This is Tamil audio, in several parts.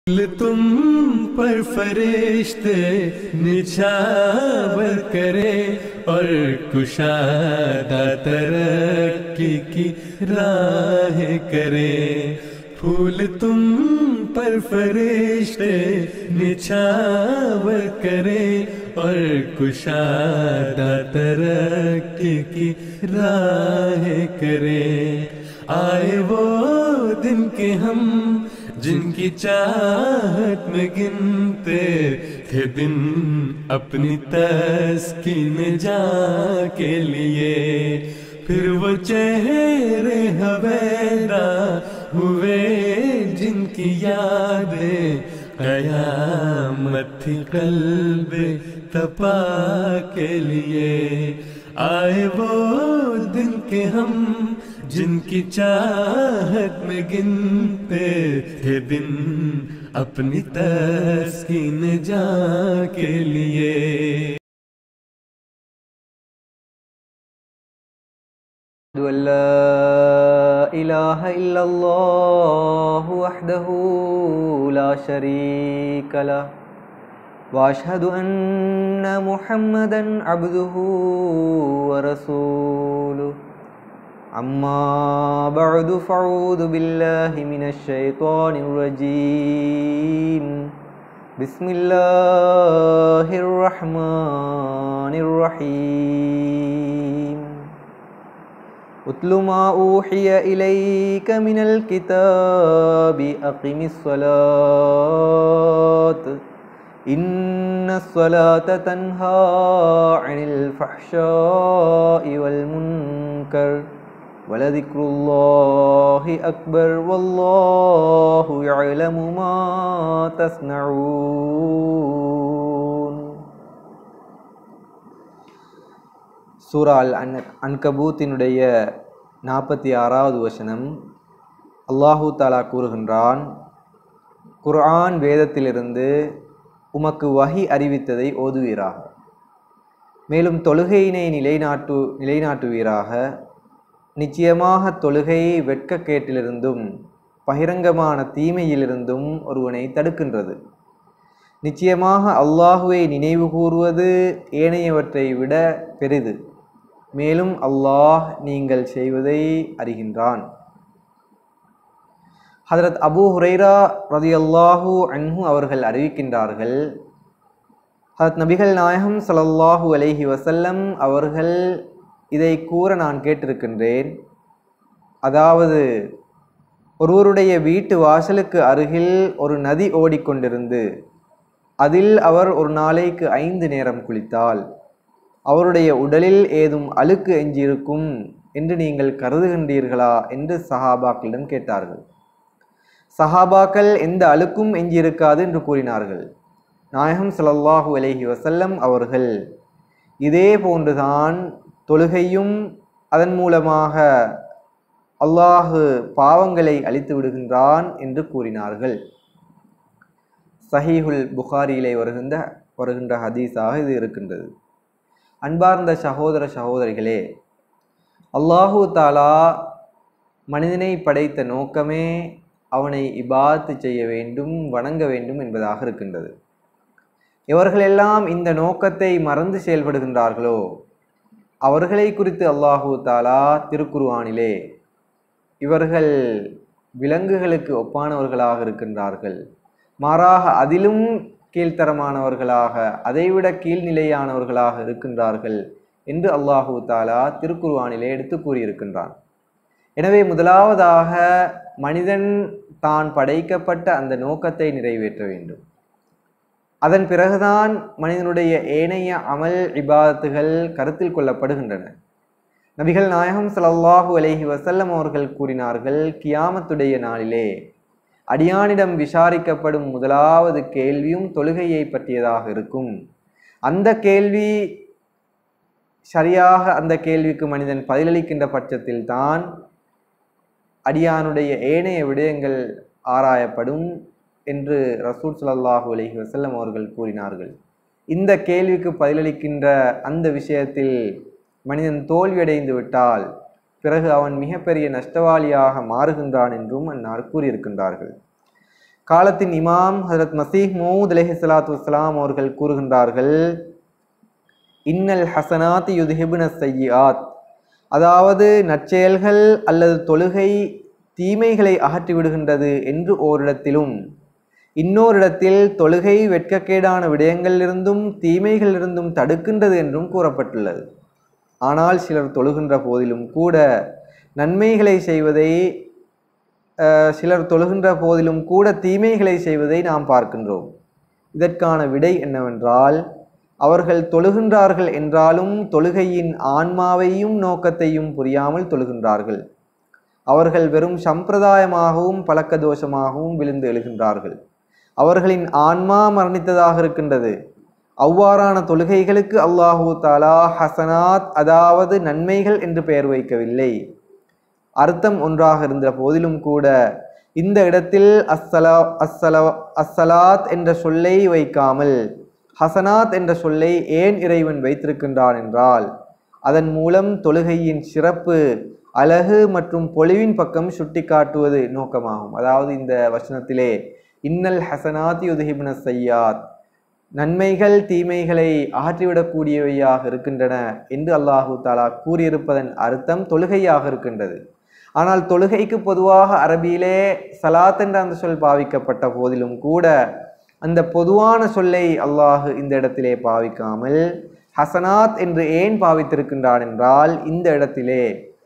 फूल तुम पर फरिश्ते निछावर करे और कुशादा तरक्की की राह करे फूल तुम पर फरिश्ते निछावर करे और कुशादा तरक्की की राह करे आए वो दिन के हम जिनकी चाहत में गिनते थे दिन अपनी तस्कीन जा के लिए फिर वो चेहरे हवेदा हुए जिनकी यादें कयामत थी कल्ब तपा के लिए आए वो दिन के हम जिनकी चाहत में गिनते थे दिन अपनी तस्कीन जा के लिए أشهد أن لا إله إلا الله وحده لا شريك له وأشهد أن محمدا عبده ورسوله أما بعد فأعوذ بالله من الشيطان الرجيم بسم الله الرحمن الرحيم اتل ما أوحي إليك من الكتاب أقم الصلاة إن الصلاة تنهى عن الفحشاء والمنكر ولذكر الله أكبر والله يعلم ما تصنعون சூரா அல் அன் அன்கபூத்தினுடைய நாற்பத்தி ஆறாவது வசனம் அல்லாஹூ தாலா கூறுகின்றான் குர்ஆன் வேதத்திலிருந்து உமக்கு வஹி அறிவித்ததை ஓதுவீராக மேலும் தொழுகையினை நிலைநாட்டு நிலைநாட்டுவீராக நிச்சயமாக தொழுகை வெட்கக்கேட்டிலிருந்தும் பகிரங்கமான தீமையிலிருந்தும் ஒருவனை தடுக்கின்றது நிச்சயமாக அல்லாஹுவை நினைவு கூறுவது ஏனையவற்றை விட பெரிது மேலும் அல்லாஹ் நீங்கள் செய்வதை அறிகின்றான் ஹதரத் அபூ ஹுரைரா ரதியல்லாஹு அன்ஹு அவர்கள் அறிவிக்கின்றார்கள் ஹதரத் நபிகள் நாயகம் ஸல்லல்லாஹு அலைஹி வஸல்லம் அவர்கள் இதை கூற நான் கேட்டிருக்கின்றேன் அதாவது ஒருவருடைய வீட்டு வாசலுக்கு அருகில் ஒரு நதி ஓடிக்கொண்டிருந்து அதில் அவர் ஒரு நாளைக்கு ஐந்து நேரம் குளித்தால் அவருடைய உடலில் ஏதும் அழுக்கு எஞ்சியிருக்கும் என்று நீங்கள் கருதுகின்றீர்களா என்று சஹாபாக்களிடம் கேட்டார்கள் சஹாபாக்கள் எந்த அழுக்கும் எஞ்சியிருக்காது என்று கூறினார்கள் நாயகம் ஸல்லல்லாஹு அலைஹி வஸல்லம் அவர்கள் இதே போன்றுதான் தொழுகையும் அதன் மூலமாக அல்லாஹு பாவங்களை அழித்து விடுகின்றான் என்று கூறினார்கள் சஹீஹுல் புகாரியிலே வருகின்ற வருகின்ற ஹதீஸாக இது இருக்கின்றது அன்பார்ந்த சகோதர சகோதரிகளே அல்லாஹூ தாலா மனிதனை படைத்த நோக்கமே அவனை இபாத்து செய்ய வேண்டும் வணங்க வேண்டும் என்பதாக இருக்கின்றது இவர்களெல்லாம் இந்த நோக்கத்தை மறந்து செயல்படுகின்றார்களோ அவர்களை குறித்து அல்லாஹூ தாலா திருக்குருவானிலே இவர்கள் விலங்குகளுக்கு ஒப்பானவர்களாக இருக்கின்றார்கள் மாறாக அதிலும் கீழ்த்தரமானவர்களாக அதைவிட கீழ்நிலையானவர்களாக இருக்கின்றார்கள் என்று அல்லாஹூ தாலா திருக்குர்வானிலே எடுத்து கூறியிருக்கின்றான் எனவே முதலாவதாக மனிதன் தான் படைக்கப்பட்ட அந்த நோக்கத்தை நிறைவேற்ற வேண்டும் அதன் பிறகுதான் மனிதனுடைய ஏனைய அமல் இபாதத்துகள் கருத்தில் கொள்ளப்படுகின்றன நபிகள் நாயகம் ஸல்லல்லாஹு அலைஹி வஸல்லம் அவர்கள் கூறினார்கள் கியாமத்துடைய நாளிலே அடியானிடம் விசாரிக்கப்படும் முதலாவது கேள்வியும் தொழுகையை பற்றியதாக இருக்கும் அந்த கேள்வி சரியாக அந்த கேள்விக்கு மனிதன் பதிலளிக்கின்ற பட்சத்தில் தான் அடியானுடைய ஏனைய விடயங்கள் ஆராயப்படும் என்று ரசூல் ஸல்லல்லாஹு அலைஹி வஸல்லம் அவர்கள் கூறினார்கள் இந்த கேள்விக்கு பதிலளிக்கின்ற அந்த விஷயத்தில் மனிதன் தோல்வியடைந்து விட்டால் பிறகு அவன் மிகப்பெரிய நஷ்டவாளியாக மாறுகின்றான் என்றும் அன்னார் கூறியிருக்கின்றார்கள் காலத்தின் இமாம் ஹசரத் மசீஹ் மௌத் அலஹி சலாத்து வஸ்லாம் அவர்கள் கூறுகின்றார்கள் இன்னல் ஹசனாத் யுதுஹிபுன சையாத் அதாவது நற்செயல்கள் அல்லது தொழுகை தீமைகளை அகற்றி விடுகின்றது என்று ஓரிடத்திலும் இன்னோரிடத்தில் தொழுகை வெட்கக்கேடான விடயங்களிலிருந்தும் தீமைகளிலிருந்தும் தடுக்கின்றது என்றும் கூறப்பட்டுள்ளது ஆனால் சிலர் தொழுகின்ற போதிலும் கூட நன்மைகளை செய்வதை அஹ், சிலர் தொழுகின்ற போதிலும் கூட தீமைகளை செய்வதை நாம் பார்க்கின்றோம் இதற்கான விடை என்னவென்றால் அவர்கள் தொழுகின்றார்கள் என்றாலும் தொழுகையின் ஆன்மாவையும் நோக்கத்தையும் புரியாமல் தொழுகின்றார்கள் அவர்கள் வெறும் சம்பிரதாயமாகவும் பழக்க தோஷமாகவும் விழுந்து எழுகின்றார்கள் அவர்களின் ஆன்மா மரணித்ததாக இருக்கின்றது அவ்வாறான தொழுகைகளுக்கு அல்லாஹூ தாலா ஹசனாத் அதாவது நன்மைகள் என்று பெயர் வைக்கவில்லை அர்த்தம் ஒன்றாக இருந்த போதிலும் கூட இந்த இடத்தில் அஸ்ஸலா அஸ்ஸலா அஸ்ஸலாத் என்ற சொல்லை வைக்காமல் ஹசனாத் என்ற சொல்லை ஏன் இறைவன் வைத்திருக்கின்றான் என்றால் அதன் மூலம் தொழுகையின் சிறப்பு அழகு மற்றும் பொலிவின் பக்கம் சுட்டிக்காட்டுவது நோக்கமாகும் அதாவது இந்த வசனத்திலே இன்னல் ஹசனாத் யுதுஹிப்ன சையாத் நன்மைகள் தீமைகளை அகற்றிவிடக்கூடியவையாக இருக்கின்றன என்று அல்லாஹு தாலா கூறியிருப்பதன் அர்த்தம் தொழுகையாக இருக்கின்றது ஆனால் தொழுகைக்கு பொதுவாக அரபியிலே சலாத் என்ற அந்த சொல் பாவிக்கப்பட்ட போதிலும் கூட அந்த பொதுவான சொல்லை அல்லாஹ் இந்த இடத்திலே பாவிக்காமல் ஹசனாத் என்று ஏன் பாவித்திருக்கின்றான் என்றால் இந்த இடத்திலே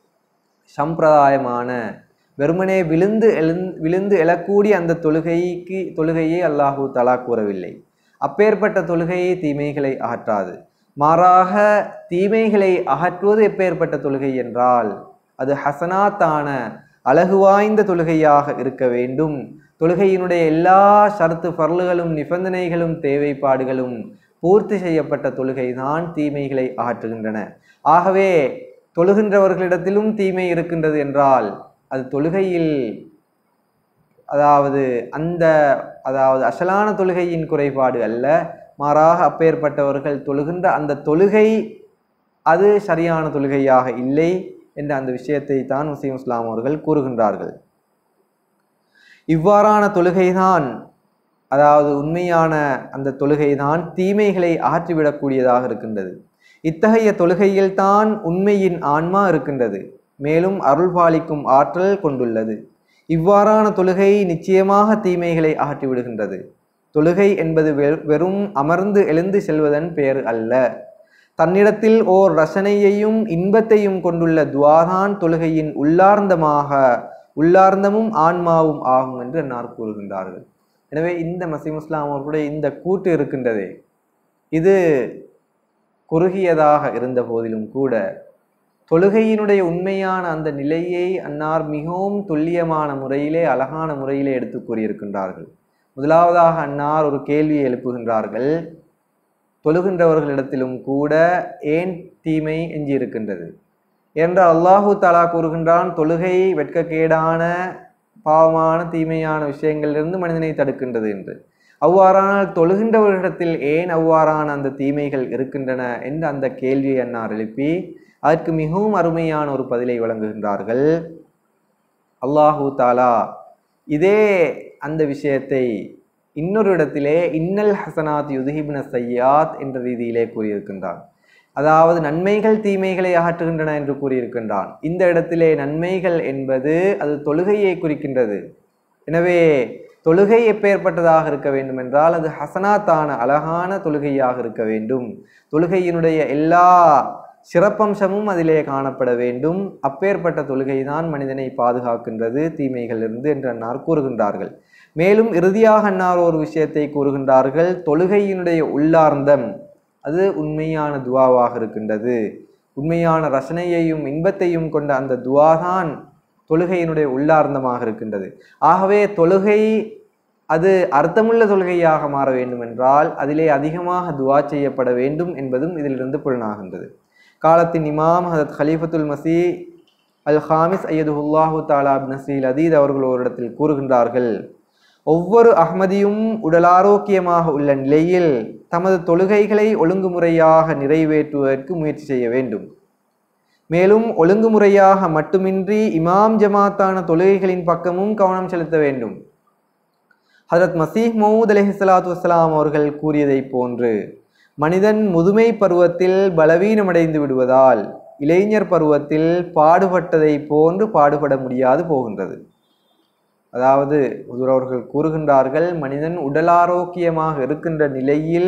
சம்பிரதாயமான வெறுமனே விழுந்து எழுந் விழுந்து எழக்கூடிய அந்த தொழுகைக்கு தொழுகையை அல்லாஹு தலா கூறவில்லை அப்பேற்பட்ட தொழுகையை தீமைகளை அகற்றாது மாறாக தீமைகளை அகற்றுவது எப்பேற்பட்ட தொழுகை என்றால் அது ஹசனாத்தான அழகு வாய்ந்த தொழுகையாக இருக்க வேண்டும் தொழுகையினுடைய எல்லா ஷரத்து பர்லுகளும் நிபந்தனைகளும் தேவைப்பாடுகளும் பூர்த்தி செய்யப்பட்ட தொழுகை தான் தீமைகளை அகற்றுகின்றன ஆகவே தொழுகின்றவர்களிடத்திலும் தீமை இருக்கின்றது என்றால் அது தொழுகையில் அதாவது அந்த அதாவது அசலான தொழுகையின் குறைபாடு அல்ல மாறாக அப்பேற்பட்டவர்கள் தொழுகின்ற அந்த தொழுகை அது சரியான தொழுகையாக இல்லை என்ற அந்த விஷயத்தை தான் முஸ்லீம் இஸ்லாம் அவர்கள் கூறுகின்றார்கள் இவ்வாறான தொழுகைதான் அதாவது உண்மையான அந்த தொழுகைதான் தீமைகளை அகற்றிவிடக்கூடியதாக இருக்கின்றது இத்தகைய தொழுகையில்தான் உண்மையின் ஆன்மா இருக்கின்றது மேலும் அருள் பாலிக்கும் ஆற்றல் கொண்டுள்ளது இவ்வாறான தொழுகை நிச்சயமாக தீமைகளை அகற்றி விடுகின்றது தொழுகை என்பது வெ- வெறும் அமர்ந்து எழுந்து செல்வதன் பெயர் அல்ல தன்னிடத்தில் ஓர் ரசனையையும் இன்பத்தையும் கொண்டுள்ள துவாதான் தொழுகையின் உள்ளார்ந்தமாக உள்ளார்ந்தமும் ஆன்மாவும் ஆகும் என்று அன்னார் கூறுகின்றார்கள் எனவே இந்த மசீம் இஸ்லாம் அவர்களுடைய இந்த கூட்டு இருக்கின்றதே இது குறுகியதாக இருந்த போதிலும் கூட தொழுகையினுடைய உண்மையான அந்த நிலையை அன்னார் மிகவும் துல்லியமான முறையிலே அழகான முறையிலே எடுத்து கூறியிருக்கின்றார்கள் முதலாவதாக அன்னார் ஒரு கேள்வியை எழுப்புகின்றார்கள் தொழுகின்றவர்களிடத்திலும் கூட ஏன் தீமை எஞ்சியிருக்கின்றது என்றால் அல்லாஹு தாலா கூறுகின்றான் தொழுகை வெட்கக்கேடான பாவமான தீமையான விஷயங்களிலிருந்து மனிதனை தடுக்கின்றது என்று அவ்வாறானால் தொழுகின்றவர்களிடத்தில் ஏன் அவ்வாறான அந்த தீமைகள் இருக்கின்றன என்று அந்த கேள்வியை அன்னார் எழுப்பி அதற்கு மிகவும் அருமையான ஒரு பதிலை வழங்குகின்றார்கள் அல்லாஹு தாலா இதே அந்த விஷயத்தை இன்னொரு இடத்திலே இன்னல் ஹசனாத் யுதுஹிப்ன சையாத் என்ற ரீதியிலே கூறியிருக்கின்றான் அதாவது நன்மைகள் தீமைகளை அகற்றுகின்றன என்று கூறியிருக்கின்றான் இந்த இடத்திலே நன்மைகள் என்பது அது தொழுகையை குறிக்கின்றது எனவே தொழுகை எப்பேற்பட்டதாக இருக்க வேண்டும் என்றால் அது ஹசனாத்தான அழகான தொழுகையாக இருக்க வேண்டும் தொழுகையினுடைய எல்லா சிறப்பம்சமும் அதிலே காணப்பட வேண்டும் அப்பேற்பட்ட தொழுகை தான் மனிதனை பாதுகாக்கின்றது தீமைகளிலிருந்து என்று அன்னார் கூறுகின்றார்கள் மேலும் இறுதியாக அன்னார் ஒரு விஷயத்தை கூறுகின்றார்கள் தொழுகையினுடைய உள்ளார்ந்தம் அது உண்மையான துவாவாக இருக்கின்றது உண்மையான ரசனையையும் இன்பத்தையும் கொண்ட அந்த துவா தான் தொழுகையினுடைய உள்ளார்ந்தமாக இருக்கின்றது ஆகவே தொழுகை அது அர்த்தமுள்ள தொழுகையாக மாற வேண்டும் என்றால் அதிலே அதிகமாக துவா செய்யப்பட வேண்டும் என்பதும் இதிலிருந்து புலனாகின்றது காலத்தின் இமாம் ஹதத் ஹலீஃபத்துல் மசி அல் ஹாமிஸ் ஐயதுல்லாஹு தாலா நசீல் அதீத் அவர்கள் ஒரு இடத்தில் கூறுகின்றார்கள் ஒவ்வொரு அஹ்மதியும் உடலாரோக்கியமாக உள்ள நிலையில் தமது தொழுகைகளை ஒழுங்குமுறையாக நிறைவேற்றுவதற்கு முயற்சி செய்ய வேண்டும் மேலும் ஒழுங்குமுறையாக மட்டுமின்றி இமாம் ஜமாத்தான தொழுகைகளின் பக்கமும் கவனம் செலுத்த வேண்டும் ஹஜரத் மசீஹ் மௌத் அலைஹிஸ்ஸலாத்து வஸ்ஸலாம் அவர்கள் கூறியதைப் போன்று மனிதன் முதுமை பருவத்தில் பலவீனமடைந்து விடுவதால் இளைஞர் பருவத்தில் பாடுபட்டதை போன்று பாடுபட முடியாது போகின்றது அதாவது ஹுதுர் அவர்கள் கூறுகின்றார்கள் மனிதன் உடல் ஆரோக்கியமாக இருக்கின்ற நிலையில்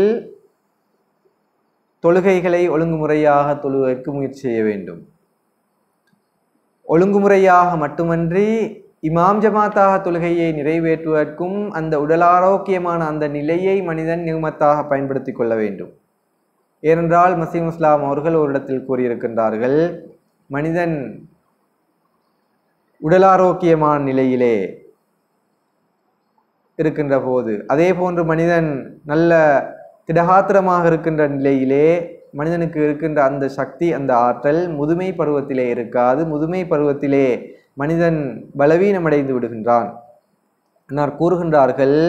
தொழுகைகளை ஒழுங்குமுறையாக தொழுவதற்கு முயற்சி செய்ய வேண்டும் ஒழுங்குமுறையாக மட்டுமன்றி இமாம் ஜமாத்தாக தொழுகையை நிறைவேற்றுவதற்கும் அந்த உடல் ஆரோக்கியமான அந்த நிலையை மனிதன் நியமத்தாக பயன்படுத்தி கொள்ள வேண்டும் ஏனென்றால் மசீம் இஸ்லாம் அவர்கள் ஒரு இடத்தில் கூறியிருக்கின்றார்கள் மனிதன் உடல் ஆரோக்கியமான நிலையிலே இருக்கின்ற போது அதே போன்று மனிதன் நல்ல திடகாத்திரமாக இருக்கின்ற நிலையிலே மனிதனுக்கு இருக்கின்ற அந்த சக்தி அந்த ஆற்றல் முதுமை பருவத்திலே இருக்காது முதுமை பருவத்திலே மனிதன் பலவீனமடைந்து விடுகின்றான் என்னார் கூறுகின்றார்கள்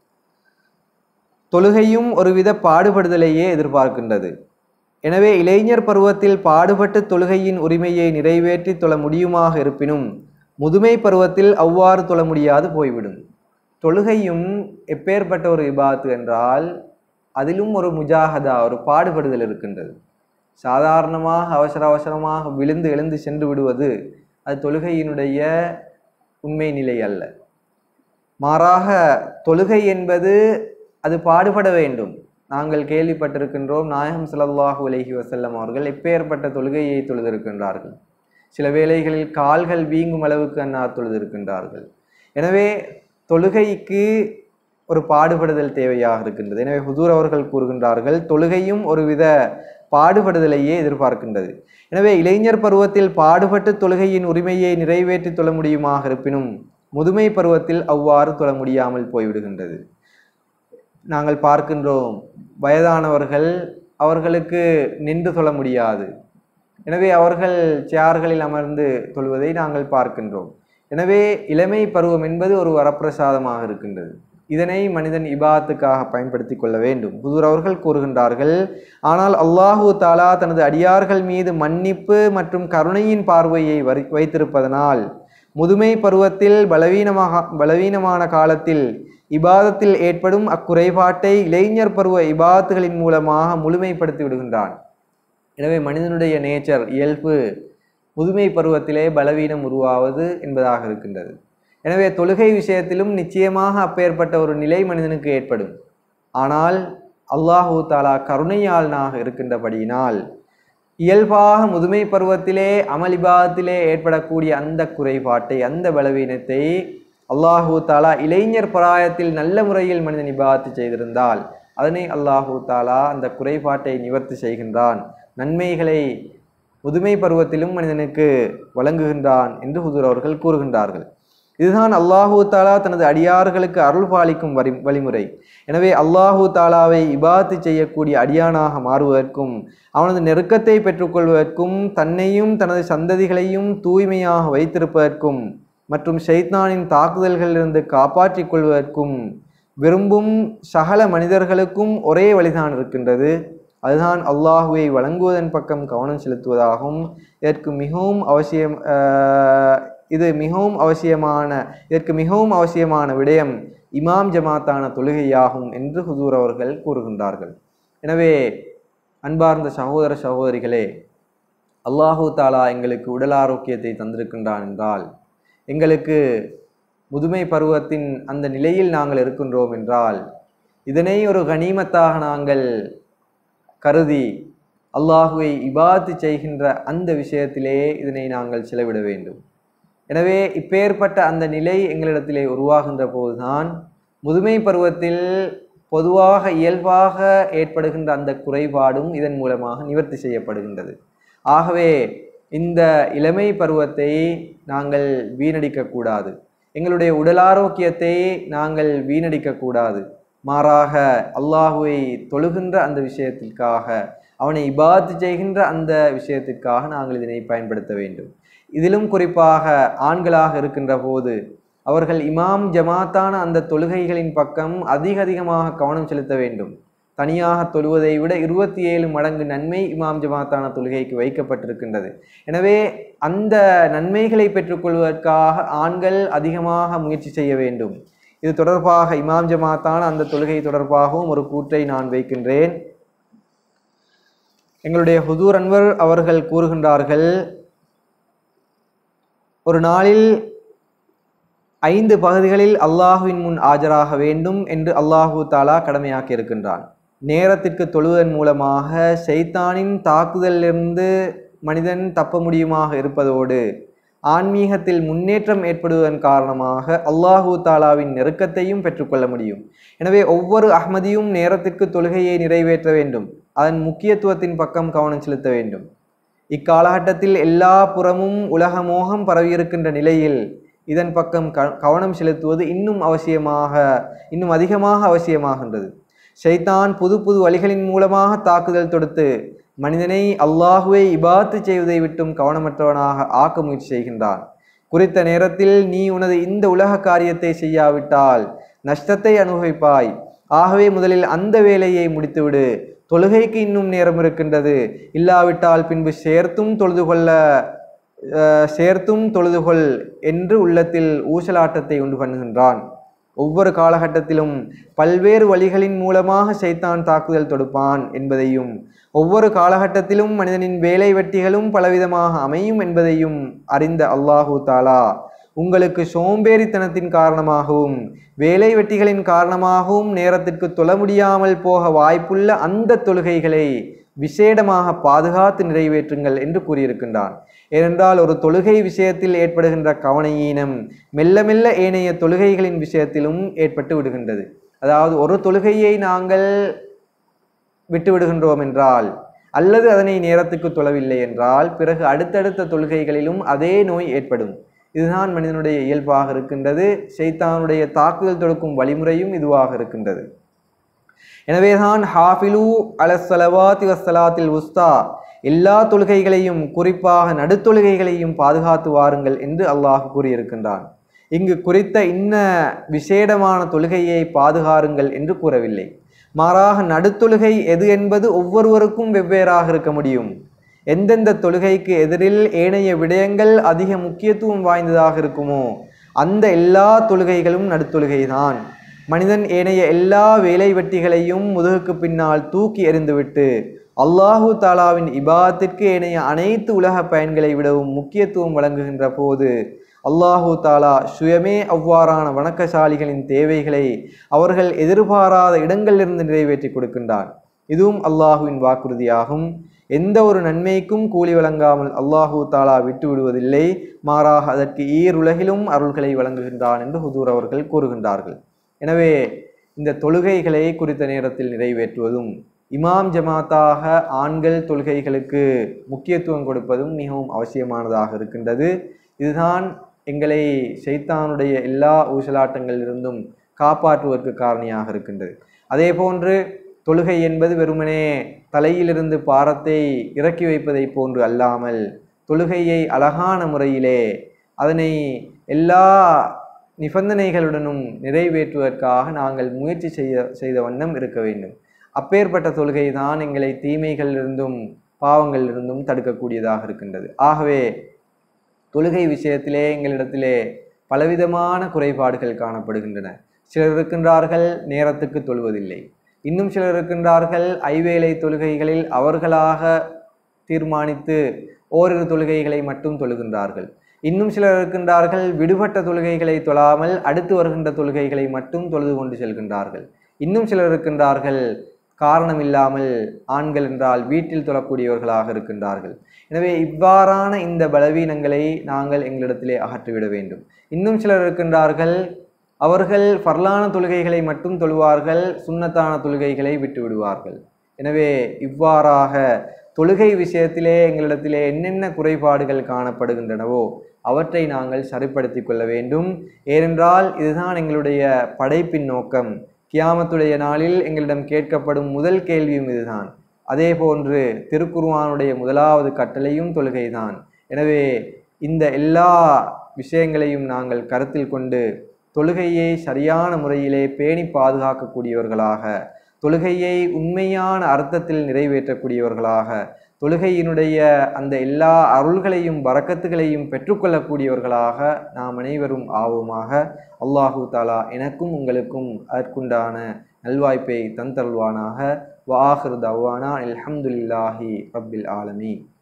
தொழுகையும் ஒருவித பாடுபடுதலையே எதிர்பார்க்கின்றது எனவே இளைஞர் பருவத்தில் பாடுபட்டு தொழுகையின் உரிமையை நிறைவேற்றி தொழ முடியுமாக இருப்பினும் முதுமை பருவத்தில் அவ்வாறு தொழ முடியாது போய்விடும் தொழுகையும் எப்பேற்பட்ட ஒரு இபாத்து என்றால் அதிலும் ஒரு முஜாஹதா ஒரு பாடுபடுதல் இருக்கின்றது சாதாரணமாக அவசர அவசரமாக விழுந்து எழுந்து சென்று விடுவது அது தொழுகையினுடைய உண்மை நிலை அல்ல மாறாக தொழுகை என்பது அது பாடுபட வேண்டும் நாங்கள் கேள்விப்பட்டிருக்கின்றோம் நாயகம் ஸல்லல்லாஹு அலைஹி வஸல்லம் அவர்கள் எப்பேற்பட்ட தொழுகையை தொழுதிருக்கின்றார்கள் சில வேளைகளில் கால்கள் வீங்கும் அளவுக்கு அன்னார் தொழுதிருக்கின்றார்கள் எனவே தொழுகைக்கு ஒரு பாடுபடுதல் தேவையாக இருக்கின்றது எனவே ஹுதூர் அவர்கள் கூறுகின்றார்கள் தொழுகையும் ஒருவித பாடுபடுதலையே எதிர்பார்க்கின்றது எனவே இளைஞர் பருவத்தில் பாடுபட்டு தொழுகையின் உரிமையை நிறைவேற்றி தொழ முடியுமாக இருப்பினும் முதுமை பருவத்தில் அவ்வாறு தொழ முடியாமல் போய்விடுகின்றது நாங்கள் பார்க்கின்றோம் வயதானவர்கள் அவர்களுக்கு நின்று தொழ முடியாது எனவே அவர்கள் சேர்களில் அமர்ந்து தொழுவதை நாங்கள் பார்க்கின்றோம் எனவே இளமை பருவம் என்பது ஒரு வரப்பிரசாதமாக இருக்கின்றது இதனை மனிதன் இபாத்துக்காக பயன்படுத்தி கொள்ள வேண்டும் புதூர் அவர்கள் கூறுகின்றார்கள் ஆனால் அல்லாஹு தாலா தனது அடியார்கள் மீது மன்னிப்பு மற்றும் கருணையின் பார்வையை வரி வைத்திருப்பதனால் முதுமை பருவத்தில் பலவீனமாக பலவீனமான காலத்தில் இபாதத்தில் ஏற்படும் அக்குறைபாட்டை இளைஞர் பருவ இபாத்துகளின் மூலமாக முழுமைப்படுத்தி விடுகின்றான் எனவே மனிதனுடைய நேச்சர் இயல்பு முதுமை பருவத்திலே பலவீனம் உருவாவது என்பதாக இருக்கின்றது எனவே தொழுகை விஷயத்திலும் நிச்சயமாக அப்பேற்பட்ட ஒரு நிலை மனிதனுக்கு ஏற்படும் ஆனால் அல்லாஹூ தாலா கருணையாளனாக இருக்கின்றபடியினால் இயல்பாக முதுமை பருவத்திலே அமளிபாதத்திலே ஏற்படக்கூடிய அந்த குறைபாட்டை அந்த பலவீனத்தை அல்லாஹூ தாலா இளைஞர் பிராயத்தில் நல்ல முறையில் மனிதன் இபாத்து செய்திருந்தால் அதனை அல்லாஹூ தாலா அந்த குறைபாட்டை நிவர்த்தி செய்கின்றான் நன்மைகளை முதுமை பருவத்திலும் மனிதனுக்கு வழங்குகின்றான் என்று ஹுதூர் அவர்கள் கூறுகின்றார்கள் இதுதான் அல்லாஹூ தாலா தனது அடியார்களுக்கு அருள் பாலிக்கும் வரி வழிமுறை எனவே அல்லாஹூ தாலாவை இபாத்து செய்யக்கூடிய அடியானாக மாறுவதற்கும் அவனது நெருக்கத்தை பெற்றுக்கொள்வதற்கும் தன்னையும் தனது சந்ததிகளையும் தூய்மையாக வைத்திருப்பதற்கும் மற்றும் ஷைத்னானின் தாக்குதல்களிலிருந்து காப்பாற்றிக் கொள்வதற்கும் விரும்பும் சகல மனிதர்களுக்கும் ஒரே வழிதான் இருக்கின்றது அதுதான் அல்லாஹுவை வழங்குவதன் பக்கம் கவனம் செலுத்துவதாகும் இதற்கு மிகவும் அவசியம் இது மிகவும் அவசியமான இதற்கு மிகவும் அவசியமான விடயம் இமாம் ஜமாத்தான தொழுகையாகும் என்று ஹுதூர் அவர்கள் கூறுகின்றார்கள் எனவே அன்பார்ந்த சகோதர சகோதரிகளே அல்லாஹூ தாலா எங்களுக்கு உடல் ஆரோக்கியத்தை தந்திருக்கின்றான் என்றால் எங்களுக்கு முதுமை பருவத்தின் அந்த நிலையில் நாங்கள் இருக்கின்றோம் என்றால் இதனை ஒரு கனிமத்தாக நாங்கள் கருதி அல்லாஹுவை இபாத்து செய்கின்ற அந்த விஷயத்திலே இதனை நாங்கள் செலவிட வேண்டும் எனவே இப்பேற்பட்ட அந்த நிலை எங்களிடத்திலே உருவாகின்ற போதுதான் முதுமை பருவத்தில் பொதுவாக இயல்பாக ஏற்படுகின்ற அந்த குறைபாடும் இதன் மூலமாக நிவர்த்தி செய்யப்படுகின்றது ஆகவே இந்த இளமை பருவத்தை நாங்கள் வீணடிக்கக்கூடாது எங்களுடைய உடல் ஆரோக்கியத்தை நாங்கள் வீணடிக்கக்கூடாது மாறாக அல்லாஹுவை தொழுகின்ற அந்த விஷயத்திற்காக அவனை இபாத்து செய்கின்ற அந்த விஷயத்திற்காக நாங்கள் இதனை பயன்படுத்த வேண்டும் இதிலும் குறிப்பாக ஆண்களாக இருக்கின்ற போது அவர்கள் இமாம் ஜமாத்தான அந்த தொழுகைகளின் பக்கம் அதிக அதிகமாக கவனம் செலுத்த வேண்டும் தனியாக தொழுவதை விட இருபத்தி ஏழு மடங்கு நன்மை இமாம் ஜமாத்தான தொழுகைக்கு வைக்கப்பட்டிருக்கின்றது எனவே அந்த நன்மைகளை பெற்றுக்கொள்வதற்காக ஆண்கள் அதிகமாக முயற்சி செய்ய வேண்டும் இது தொடர்பாக இமாம் ஜமாத்தான அந்த தொழுகை தொடர்பாகவும் ஒரு கூற்றை நான் வைக்கின்றேன் எங்களுடைய ஹுதூர் அன்வர் அவர்கள் கூறுகின்றார்கள் ஒரு நாளில் ஐந்து பகுதிகளில் அல்லாஹுவின் முன் ஆஜராக வேண்டும் என்று அல்லாஹு தாலா கடமையாக்கி இருக்கின்றான் நேரத்திற்கு தொழுவதன் மூலமாக ஷைத்தானின் தாக்குதலிலிருந்து மனிதன் தப்ப முடியுமாக இருப்பதோடு ஆன்மீகத்தில் முன்னேற்றம் ஏற்படுவதன் காரணமாக அல்லாஹு தாலாவின் நெருக்கத்தையும் பெற்றுக்கொள்ள முடியும் எனவே ஒவ்வொரு அஹ்மதியும் நேரத்திற்கு தொழுகையை நிறைவேற்ற வேண்டும் அதன் முக்கியத்துவத்தின் பக்கம் கவனம் செலுத்த வேண்டும் இக்காலகட்டத்தில் எல்லா புறமும் உலக மோகம் பரவியிருக்கின்ற நிலையில் இதன் பக்கம் க கவனம் செலுத்துவது இன்னும் அவசியமாக இன்னும் அதிகமாக அவசியமாகின்றது ஷைத்தான் புது புது வழிகளின் மூலமாக தாக்குதல் தொடுத்து மனிதனை அல்லாஹுவை இபாத்து செய்வதை விட்டும் கவனமற்றவனாக ஆக்க முயற்சி செய்கின்றான் குறித்த நேரத்தில் நீ உனது இந்த உலக காரியத்தை செய்யாவிட்டால் நஷ்டத்தை அனுபவிப்பாய் ஆகவே முதலில் அந்த வேலையை முடித்துவிடு தொழுகைக்கு இன்னும் நேரம் இருக்கின்றது இல்லாவிட்டால் பின்பு சேர்த்தும் தொழுது கொள்ள அஹ், சேர்த்தும் தொழுதுகொள் என்று உள்ளத்தில் ஊசலாட்டத்தை உண்டு பண்ணுகின்றான் ஒவ்வொரு காலகட்டத்திலும் பல்வேறு வழிகளின் மூலமாக சைத்தான் தாக்குதல் தொடுப்பான் என்பதையும் ஒவ்வொரு காலகட்டத்திலும் மனிதனின் வேலை வெட்டிகளும் பலவிதமாக அமையும் என்பதையும் அறிந்த அல்லாஹு தாலா உங்களுக்கு சோம்பேறித்தனத்தின் காரணமாகவும் வேலை வெட்டிகளின் காரணமாகவும் நேரத்திற்கு தொழ முடியாமல் போக வாய்ப்புள்ள அந்த தொழுகைகளை விசேடமாக பாதுகாத்து நிறைவேற்றுங்கள் என்று கூறியிருக்கின்றான் ஏனென்றால் ஒரு தொழுகை விஷயத்தில் ஏற்படுகின்ற கவனையீனம் மெல்ல மெல்ல ஏனைய தொழுகைகளின் விஷயத்திலும் ஏற்பட்டு விடுகின்றது அதாவது ஒரு தொழுகையை நாங்கள் விட்டு விடுகின்றோம் என்றால் அல்லது அதனை நேரத்துக்கு தொழவில்லை என்றால் பிறகு அடுத்தடுத்த தொழுகைகளிலும் அதே நோய் ஏற்படும் இதுதான் மனிதனுடைய இயல்பாக இருக்கின்றது ஷைத்தானுடைய தாக்குதல் தொடுக்கும் வழிமுறையும் இதுவாக இருக்கின்றது எனவேதான் ஹாஃபிலு அலசலவாத்தி வசலாத்தில் உஸ்தா எல்லா தொழுகைகளையும் குறிப்பாக நடுத்தொழுகைகளையும் பாதுகாத்து வாருங்கள் என்று அல்லாஹ் கூறியிருக்கின்றான் இங்கு குறித்த இன்ன விசேடமான தொழுகையை பாதுகாருங்கள் என்று கூறவில்லை மாறாக நடுத்தொழுகை எது என்பது ஒவ்வொருவருக்கும் வெவ்வேறாக இருக்க முடியும் எந்தெந்த தொழுகைக்கு எதிரில் ஏனைய விடயங்கள் அதிக முக்கியத்துவம் வாய்ந்ததாக இருக்குமோ அந்த எல்லா தொழுகைகளும் நடுத்தொழுகைதான் மனிதன் ஏனைய எல்லா வேலை வெட்டிகளையும் முதுகுக்கு பின்னால் தூக்கி எறிந்துவிட்டு அல்லாஹு தாலாவின் இபாத்திற்கு ஏனைய அனைத்து உலக பயன்களை விடவும் முக்கியத்துவம் வழங்குகின்ற போது அல்லாஹு தாலா சுயமே அவ்வாறான வணக்கசாலிகளின் தேவைகளை அவர்கள் எதிர்பாராத இடங்களிலிருந்து நிறைவேற்றி கொடுக்கின்றான் இதுவும் அல்லாஹுவின் வாக்குறுதியாகும் எந்த ஒரு நன்மைக்கும் கூலி வழங்காமல் அல்லாஹு தாலா விட்டு விடுவதில்லை மாறாக அதற்கு ஈருலகிலும் அருள்களை வழங்குகின்றான் என்று ஹுதூர் அவர்கள் கூறுகின்றார்கள் எனவே இந்த தொழுகைகளை குறித்த நேரத்தில் நிறைவேற்றுவதும் இமாம் ஜமாத்தாக ஆண்கள் தொழுகைகளுக்கு முக்கியத்துவம் கொடுப்பதும் மிகவும் அவசியமானதாக இருக்கின்றது இதுதான் எங்களை ஷைத்தானுடைய எல்லா ஊசலாட்டங்களிலிருந்தும் காப்பாற்றுவதற்கு காரணியாக இருக்கின்றது அதே போன்று தொழுகை என்பது வெறுமனே தலையிலிருந்து பாரத்தை இறக்கி வைப்பதை போன்று அல்லாமல் தொழுகையை அழகான முறையிலே அதனை எல்லா நிபந்தனைகளுடனும் நிறைவேற்றுவதற்காக நாங்கள் முயற்சி செய்ய செய்த வண்ணம் இருக்க வேண்டும் அப்பேற்பட்ட தொழுகை தான் எங்களை தீமைகளிலிருந்தும் பாவங்களிலிருந்தும் தடுக்கக்கூடியதாக இருக்கின்றது ஆகவே தொழுகை விஷயத்திலே எங்களிடத்திலே பலவிதமான குறைபாடுகள் காணப்படுகின்றன சிலர் இருக்கின்றார்கள் நேரத்துக்கு தொழுவதில்லை இன்னும் சிலர் இருக்கின்றார்கள் ஐவேளை தொழுகைகளில் அவர்களாக தீர்மானித்து ஓரிரு தொழுகைகளை மட்டும் தொழுகின்றார்கள் இன்னும் சிலர் இருக்கின்றார்கள் விடுபட்ட தொழுகைகளை தொழாமல் அடுத்து வருகின்ற தொழுகைகளை மட்டும் தொழுது கொண்டு செல்கின்றார்கள் இன்னும் சிலர் இருக்கின்றார்கள் காரணம் இல்லாமல் ஆண்கள் என்றால் வீட்டில் தொழக்கூடியவர்களாக இருக்கின்றார்கள் எனவே இவ்வாறான இந்த பலவீனங்களை நாங்கள் எங்களிடத்திலே அகற்றிவிட வேண்டும் இன்னும் சிலர் இருக்கின்றார்கள் அவர்கள் ஃபர்லான தொழுகைகளை மட்டும் தொழுவார்கள் சுன்னத்தான தொழுகைகளை விட்டு விடுவார்கள் எனவே இவ்வாறாக தொழுகை விஷயத்திலே எங்களிடத்திலே என்னென்ன குறைபாடுகள் காணப்படுகின்றனவோ அவற்றை நாங்கள் சரிப்படுத்திக் கொள்ள வேண்டும் ஏனென்றால் இதுதான் எங்களுடைய படைப்பின் நோக்கம் கியாமத்துடைய நாளில் எங்களிடம் கேட்கப்படும் முதல் கேள்வியும் இதுதான் அதே போன்று திருக்குர்ஆனுடைய முதலாவது கட்டளையும் தொழுகைதான் எனவே இந்த எல்லா விஷயங்களையும் நாங்கள் கருத்தில் கொண்டு தொழுகையை சரியான முறையிலே பேணி பாதுகாக்கக்கூடியவர்களாக தொழுகையை உண்மையான அர்த்தத்தில் நிறைவேற்றக்கூடியவர்களாக தொழுகையினுடைய அந்த எல்லா அருள்களையும் வரக்கத்துகளையும் பெற்றுக்கொள்ளக்கூடியவர்களாக நாம் அனைவரும் ஆவோமாக அல்லாஹு தாலா எனக்கும் உங்களுக்கும் அதற்குண்டான நல்வாய்ப்பை தந்தருள்வானாக வாஹிர் தவானா அல்ஹம்துலில்லாஹி ரப்பில் ஆலமீன்